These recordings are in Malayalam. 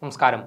നമസ്കാരം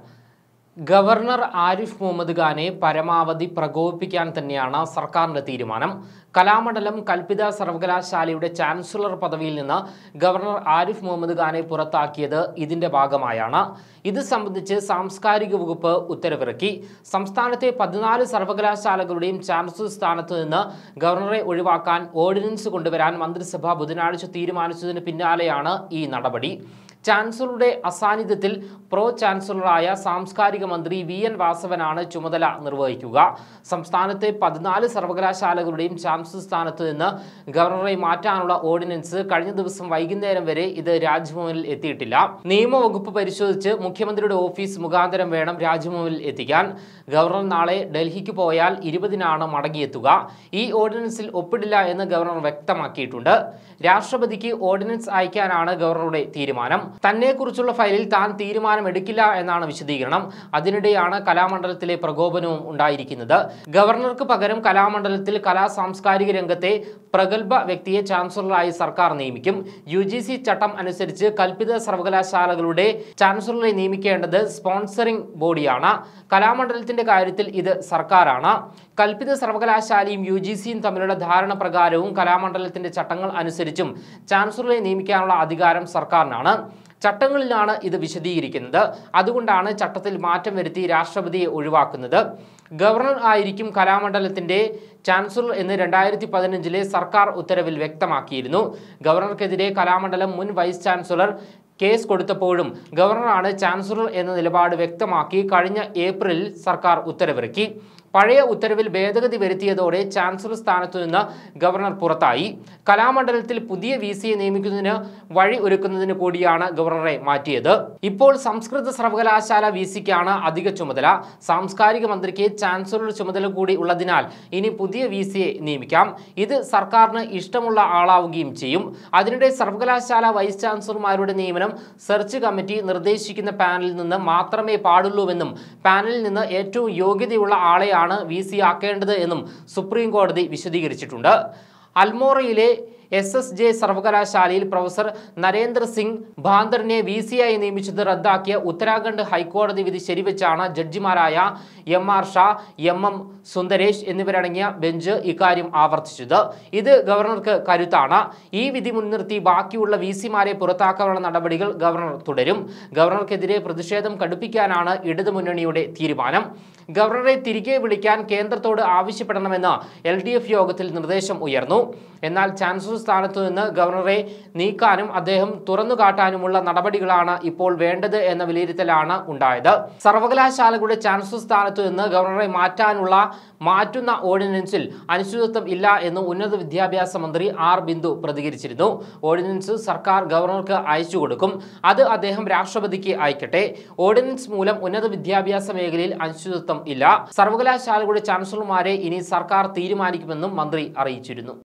ഗവർണർ ആരിഫ് മുഹമ്മദ് ഖാനെ പരമാവധി പ്രകോപിപ്പിക്കാൻ തന്നെയാണ് സർക്കാരിന്റെ തീരുമാനം കലാമണ്ഡലം കൽപ്പിത സർവകലാശാലയുടെ ചാൻസലർ പദവിയിൽ നിന്ന് ഗവർണർ ആരിഫ് മുഹമ്മദ് ഖാനെ പുറത്താക്കിയത് ഇതിന്റെ ഭാഗമായാണ് ഇത് സംബന്ധിച്ച് സാംസ്കാരിക വകുപ്പ് ഉത്തരവിറക്കി സംസ്ഥാനത്തെ പതിനാല് സർവകലാശാലകളുടെയും ചാൻസലർ സ്ഥാനത്ത് നിന്ന് ഗവർണറെ ഒഴിവാക്കാൻ ഓർഡിനൻസ് കൊണ്ടുവരാൻ മന്ത്രിസഭ ബുധനാഴ്ച തീരുമാനിച്ചതിന് പിന്നാലെയാണ് ഈ നടപടി ചാൻസലറുടെ അസാന്നിധ്യത്തിൽ പ്രോ ചാൻസലറായ സാംസ്കാരിക മന്ത്രി വി എൻ വാസവനാണ് ചുമതല നിർവഹിക്കുക സംസ്ഥാനത്തെ പതിനാല് സർവകലാശാലകളുടെയും ചാൻസലർ സ്ഥാനത്ത് നിന്ന് ഗവർണറെ മാറ്റാനുള്ള ഓർഡിനൻസ് കഴിഞ്ഞ ദിവസം വൈകുന്നേരം വരെ ഇത് രാജ്ഭവനിൽ എത്തിയിട്ടില്ല നിയമവകുപ്പ് പരിശോധിച്ച് മുഖ്യമന്ത്രിയുടെ ഓഫീസ് മുഖാന്തരം വേണം രാജ്ഭവനിൽ എത്തിക്കാൻ ഗവർണർ നാളെ ഡൽഹിക്ക് പോയാൽ ഇരുപതിനാണ് മടങ്ങിയെത്തുക ഈ ഓർഡിനൻസിൽ ഒപ്പിടില്ല എന്ന് ഗവർണർ വ്യക്തമാക്കിയിട്ടുണ്ട് രാഷ്ട്രപതിക്ക് ഓർഡിനൻസ് അയക്കാനാണ് ഗവർണറുടെ തീരുമാനം തന്നെക്കുറിച്ചുള്ള ഫയലിൽ താൻ തീരുമാനമെടുക്കില്ല എന്നാണ് വിശദീകരണം അതിനിടെയാണ് കലാമണ്ഡലത്തിലെ പ്രകോപനവും ഉണ്ടായിരിക്കുന്നത് ഗവർണർക്ക് പകരം കലാമണ്ഡലത്തിൽ കലാ സാംസ്കാരിക രംഗത്തെ പ്രഗത്ഭ വ്യക്തിയെ ചാൻസലറായി സർക്കാർ നിയമിക്കും യു ജി സി ചട്ടം അനുസരിച്ച് കൽപ്പിത സർവകലാശാലകളുടെ ചാൻസലറെ നിയമിക്കേണ്ടത് സ്പോൺസറിംഗ് ബോഡിയാണ് കലാമണ്ഡലത്തിന്റെ കാര്യത്തിൽ ഇത് സർക്കാരാണ് കൽപ്പിത സർവകലാശാലയും യു ജി സിയും തമ്മിലുള്ള ധാരണ പ്രകാരവും കലാമണ്ഡലത്തിന്റെ ചട്ടങ്ങൾ അനുസരിച്ചും ചാൻസലറെ നിയമിക്കാനുള്ള അധികാരം സർക്കാരിനാണ് ചട്ടങ്ങളിലാണ് ഇത് വിശദീകരിക്കുന്നത് അതുകൊണ്ടാണ് ചട്ടത്തിൽ മാറ്റം വരുത്തി രാഷ്ട്രപതിയെ ഒഴിവാക്കുന്നത് ഗവർണർ ആയിരിക്കും കലാമണ്ഡലത്തിന്റെ ചാൻസലർ എന്ന് രണ്ടായിരത്തി പതിനഞ്ചിലെ സർക്കാർ ഉത്തരവിൽ വ്യക്തമാക്കിയിരുന്നു ഗവർണർക്കെതിരെ കലാമണ്ഡലം മുൻ വൈസ് ചാൻസലർ കേസ് കൊടുത്തപ്പോഴും ഗവർണറാണ് ചാൻസലർ എന്ന നിലപാട് വ്യക്തമാക്കി കഴിഞ്ഞ ഏപ്രിലിൽ സർക്കാർ ഉത്തരവിറക്കി പഴയ ഉത്തരവിൽ ഭേദഗതി വരുത്തിയതോടെ ചാൻസലർ സ്ഥാനത്തു നിന്ന് ഗവർണർ പുറത്തായി കലാമണ്ഡലത്തിൽ പുതിയ വി സിയെ നിയമിക്കുന്നതിന് വഴി ഒരുക്കുന്നതിന് കൂടിയാണ് ഗവർണറെ മാറ്റിയത് ഇപ്പോൾ സംസ്കൃത സർവകലാശാല വി സിക്കാണ് അധിക ചുമതല സാംസ്കാരിക മന്ത്രിക്ക് ചാൻസലർ ചുമതല കൂടി ഉള്ളതിനാൽ ഇനി പുതിയ വി സിയെ നിയമിക്കാം ഇത് സർക്കാരിന് ഇഷ്ടമുള്ള ആളാവുകയും ചെയ്യും അതിനിടെ സർവകലാശാല വൈസ് ചാൻസലർമാരുടെ നിയമനം സെർച്ച് കമ്മിറ്റി നിർദ്ദേശിക്കുന്ന പാനലിൽ നിന്ന് മാത്രമേ പാടുള്ളൂവെന്നും പാനലിൽ നിന്ന് ഏറ്റവും യോഗ്യതയുള്ള ആളെയാണ് വി സി ആക്കേണ്ടത് എന്നും സുപ്രീം കോടതി വിശദീകരിച്ചിട്ടുണ്ട് അൽമോറയിലെ എസ് എസ് ജെ സർവകലാശാലയിൽ പ്രൊഫസർ നരേന്ദ്ര സിംഗ് ഭാന്തറിനെ വി സി ആയി നിയമിച്ചത് റദ്ദാക്കിയ ഉത്തരാഖണ്ഡ് ഹൈക്കോടതി വിധി ശരിവെച്ചാണ് ജഡ്ജിമാരായ M R Shah M M Sundaresh എന്നിവരടങ്ങിയ ബെഞ്ച് ഇക്കാര്യം ആവർത്തിച്ചത് ഇത് ഗവർണർക്ക് കരുത്താണ് ഈ വിധി മുൻനിർത്തി ബാക്കിയുള്ള വി സിമാരെ പുറത്താക്കാനുള്ള നടപടികൾ ഗവർണർ തുടരും ഗവർണർക്കെതിരെ പ്രതിഷേധം കടുപ്പിക്കാനാണ് ഇടതുമുന്നണിയുടെ തീരുമാനം ഗവർണറെ തിരികെ വിളിക്കാൻ കേന്ദ്രത്തോട് ആവശ്യപ്പെടണമെന്ന് എൽ ഡി എഫ് യോഗത്തിൽ നിർദ്ദേശം ഉയർന്നു എന്നാൽ ചാൻസലർ സ്ഥാനത്തു നിന്ന് ഗവർണറെ നീക്കാനും അദ്ദേഹം തുറന്നു കാട്ടാനുമുള്ള നടപടികളാണ് ഇപ്പോൾ വേണ്ടത് എന്ന വിലയിരുത്തലാണ് ഉണ്ടായത് സർവകലാശാലകളുടെ ചാൻസലർ സ്ഥാനത്തു നിന്ന് ഗവർണറെ മാറ്റാനുള്ള മാറ്റുന്ന ഓർഡിനൻസിൽ അനിശ്ചിതത്വം ഇല്ല എന്ന് ഉന്നത വിദ്യാഭ്യാസ മന്ത്രി ആർ ബിന്ദു പ്രതികരിച്ചിരുന്നു ഓർഡിനൻസ് സർക്കാർ ഗവർണർക്ക് അയച്ചു കൊടുക്കും അത് അദ്ദേഹം രാഷ്ട്രപതിക്ക് അയക്കട്ടെ ഓർഡിനൻസ് മൂലം ഉന്നത വിദ്യാഭ്യാസ മേഖലയിൽ അനിശ്ചിതത്വം ഇല്ല സർവകലാശാലകളുടെ ചാൻസലർമാരെ ഇനി സർക്കാർ തീരുമാനിക്കുമെന്നും മന്ത്രി അറിയിച്ചിരുന്നു